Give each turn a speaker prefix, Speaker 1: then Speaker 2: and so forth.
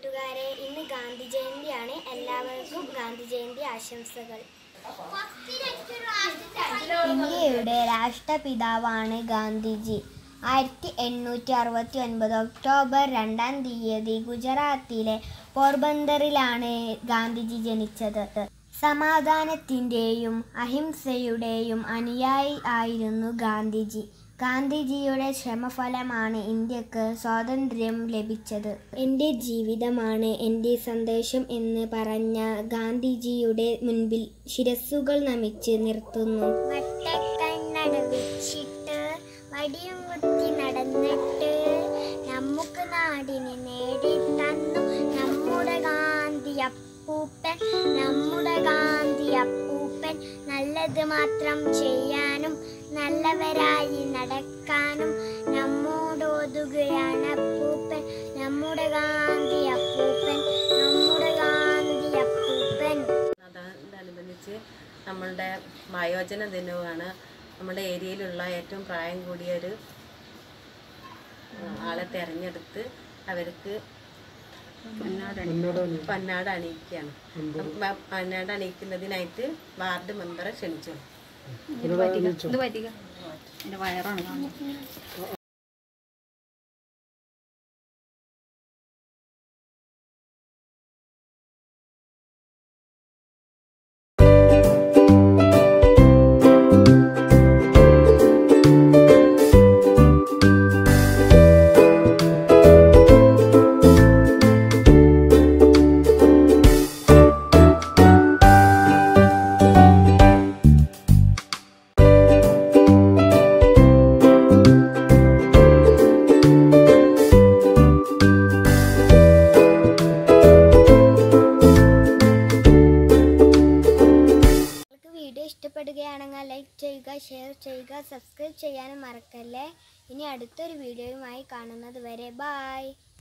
Speaker 1: കൂട്ടുകാരെ ഇന്ന് ഗാന്ധി ജയന്തിയാണ് എല്ലാവർക്കും ഗാന്ധി ജയന്തി ആശംസകൾ ഇന്ത്യയുടെ രാഷ്ട്രപിതാവാണ് ഗാന്ധിജി ആയിരത്തി എണ്ണൂറ്റി അറുപത്തി ഒൻപത് ഒക്ടോബർ രണ്ടാം തീയതി ഗുജറാത്തിലെ പോർബന്തറിലാണ് ഗാന്ധിജി ജനിച്ചത് സമാധാനത്തിൻ്റെയും അഹിംസയുടെയും അനുയായി ആയിരുന്നു ഗാന്ധിജി ഗാന്ധിജിയുടെ ശ്രമഫലമാണ് ഇന്ത്യക്ക് സ്വാതന്ത്ര്യം ലഭിച്ചത് എൻ്റെ ജീവിതമാണ് എൻ്റെ സന്ദേശം എന്ന് പറഞ്ഞ ഗാന്ധിജിയുടെ മുൻപിൽ ശിരസ്സുകൾ നമിച്ച് നിർത്തുന്നു വട്ടക്കണ്ണട വെച്ചിട്ട് വടിയും കുത്തി നടന്നിട്ട് നമുക്ക് നാടിന് നേടി തന്നു നമ്മുടെ ഗാന്ധി അപ്പൂപ്പൻ നമ്മുടെ ഗാന്ധി അപ്പൂപ്പൻ നല്ലത് മാത്രം ചെയ്യാനും നല്ലവരായി നടക്കാനും നമ്മോടോതുകയാണ് അപ്പൂപ്പൻ നമ്മുടെ ഗാന്ധി അപ്പൂപ്പൻ നമ്മുടെ ഗാന്ധി അപ്പൂപ്പൻ
Speaker 2: അതോടനുബന്ധിച്ച് നമ്മളുടെ വയോജന ദിനവുമാണ് നമ്മുടെ ഏരിയയിലുള്ള ഏറ്റവും പ്രായം കൂടിയ ഒരു ആ, ആളെ തിരഞ്ഞെടുത്ത് അവർക്ക് പന്നാട് അണിയിക്കുകയാണ് അപ്പം പന്നാട് അണിയിക്കുന്നതിനായിട്ട് വാർഡ് മെമ്പറെ ക്ഷണിച്ചു
Speaker 3: ഇത് പറ്റിക എന്റെ വയറാണ്
Speaker 1: നിങ്ങൾക്ക് വീഡിയോ ഇഷ്ടപ്പെടുകയാണെങ്കിൽ ലൈക്ക് ചെയ്യുക ഷെയർ ചെയ്യുക സബ്സ്ക്രൈബ് ചെയ്യാനും മറക്കല്ലേ ഇനി അടുത്തൊരു വീഡിയോയുമായി കാണുന്നത് വരെ ബായ്